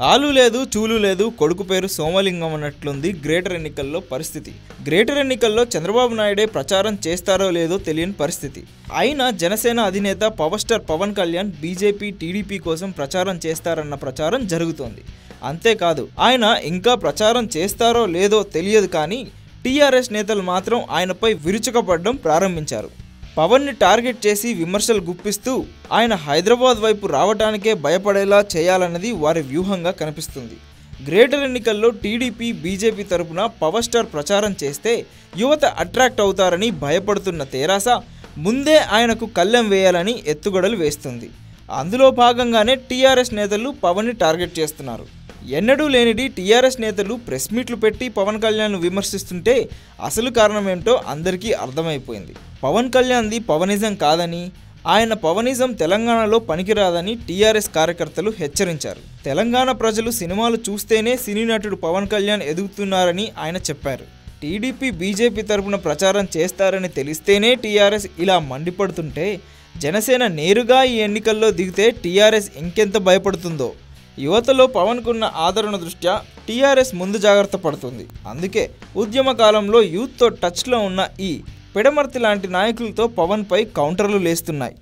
ఆలు లేదు చూలు లేదు కొడుకు పేరు సోమలింగం అన్నట్లుంది గ్రేటర్ ఎన్నికల్లో పరిస్థితి గ్రేటర్ ఎన్నికల్లో చంద్రబాబు నాయుడే ప్రచారం చేస్తారో లేదో తెలియని పరిస్థితి అయినా జనసేన అధినేత power star Pawan Kalyan BJP TDP కోసం ప్రచారం చేస్తారన్న ప్రచారం జరుగుతోంది అంతేకాదు ఆయన ఇంకా ప్రచారం చేస్తారో లేదో తెలియదు కానీ టీఆర్ఎస్ నేతలు మాత్రం ఆయనపై విరుచుకపడడం ప్రారంభించారు పవన్ని టార్గెట్ చేసి విమర్శలు గుప్పిస్తూ ఆయన హైదరాబాద్ వైపు రావటానికే భయపడేలా చేయాలన్నది వారి వ్యూహంగా కనిపిస్తుంది గ్రేటర్ ఎన్నికల్లో టీడీపీ బీజేపీ తరపున పవర్ స్టార్ ప్రచారం చేస్తే యువత అట్రాక్ట్ అవుతారని భయపడుతున్న తెరాస ముందే ఆయనకు కళ్ళెం వేయాలని ఎత్తుగడలు వేస్తుంది అందులో భాగంగానే టీఆర్ఎస్ నేతలు పవన్ని టార్గెట్ చేస్తున్నారు ఎన్నడూ లేనిది టీఆర్ఎస్ నేతలు ప్రెస్ మీట్లు పెట్టి పవన్ కళ్యాణ్ను విమర్శిస్తుంటే అసలు కారణం ఏంటో అందరికీ అర్థమైపోయింది పవన్ కళ్యాణ్ది పవనిజం కాదని ఆయన పవనిజం తెలంగాణలో పనికిరాదని టీఆర్ఎస్ కార్యకర్తలు హెచ్చరించారు తెలంగాణ ప్రజలు సినిమాలు చూస్తేనే సినీ నటుడు పవన్ కళ్యాణ్ ఎదుగుతున్నారని ఆయన చెప్పారు టీడీపీ బీజేపీ తరపున ప్రచారం చేస్తారని తెలిస్తేనే టీఆర్ఎస్ ఇలా మండిపడుతుంటే జనసేన నేరుగా ఈ ఎన్నికల్లో దిగితే టీఆర్ఎస్ ఇంకెంత భయపడుతుందో యువతలో పవన్కున్న ఆదరణ దృష్ట్యా టీఆర్ఎస్ ముందు జాగ్రత్త పడుతుంది అందుకే ఉద్యమ కాలంలో యూత్తో టచ్లో ఉన్న ఈ పిడమర్తి లాంటి నాయకులతో పవన్పై కౌంటర్లు లేస్తున్నాయి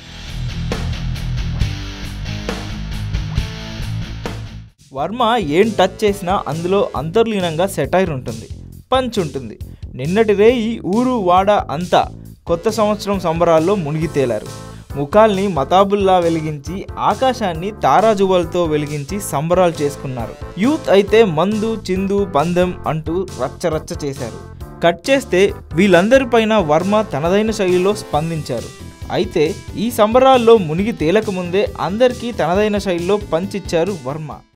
వర్మ ఏం టచ్ చేసినా అందులో అంతర్లీనంగా సెటైర్ ఉంటుంది పంచ్ ఉంటుంది నిన్నటిదే ఈ ఊరు వాడ అంతా కొత్త సంవత్సరం సంబరాల్లో మునిగి తేలారు ముఖాల్ని మతాబుల్లా వెలిగించి ఆకాశాన్ని తారాజువలతో వెలిగించి సంబరాలు చేసుకున్నారు యూత్ అయితే మందు చిందు పందెం అంటూ రచ్చరచ్చ చేశారు కట్ చేస్తే వీళ్ళందరిపైన వర్మ తనదైన శైలిలో స్పందించారు అయితే ఈ సంబరాల్లో మునిగి తేలకముందే అందరికీ తనదైన శైలిలో పంచిచ్చారు వర్మ